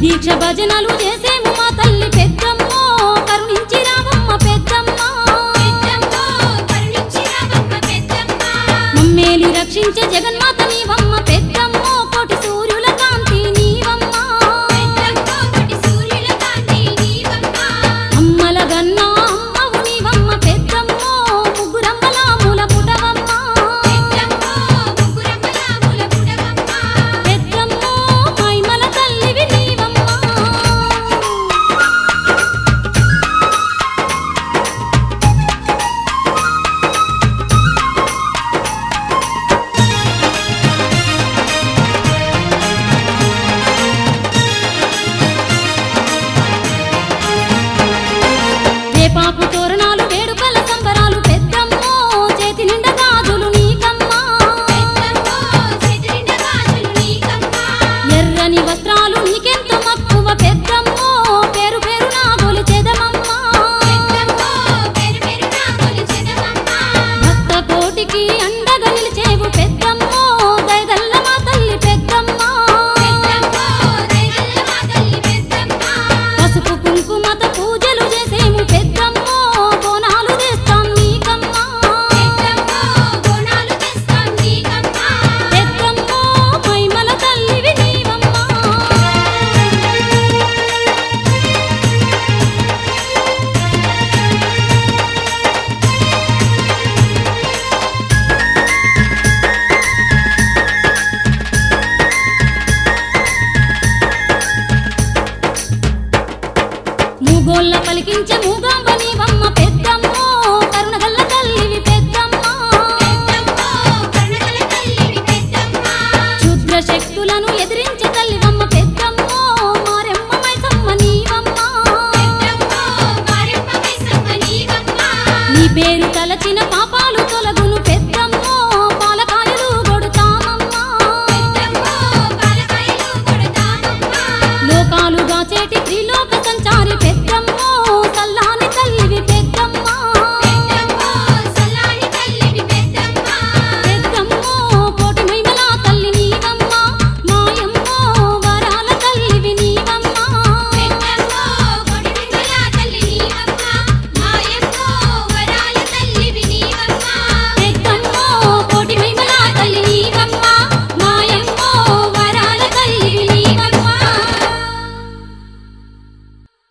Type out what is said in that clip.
దీక్ష భజనలు చేసేము మా తల్లి పెద్దమ్మో కరుణించి రావమ్మ పెద్దమ్మ మమ్మేలి రక్షించే జగన్మాత నీవమ్మ పెద్దమ్మో కోటి సూర్యుల కాంతి నీవమ్మ అమ్మల గన్నా అమ్మవు నీవమ్మ పెద్దమ్మో ముగ్గురమ్మల మూల పుటవమ్మ పెద్దమ్మో మైమల తల్లివి నీవమ్మ వేపాకు తోరణాలు వేడుకల సంబరాలు పెద్దమ్మో చేతి నిండా గాజులు నీకమ్మా ఎర్రని వస్త్రాలు నీకెంత మక్కువ పెద్దమ్మో పేరు పేరు నా గొలిచెదమమ్మా భక్త కోటికి అండగా నిలిచేవు పెద్దమ్మో దయగల్ల మా తల్లి పెద్దమ్మా పసుపు కుంకుమత పూజలు చేసేము పెద్దమ్మో బోనాలు చేస్తాం నీకమ్మా పెద్దమ్మో మైమల తల్లివి నీవమ్మా మూగోళ్ళ పలికించే మూగాంబ నీ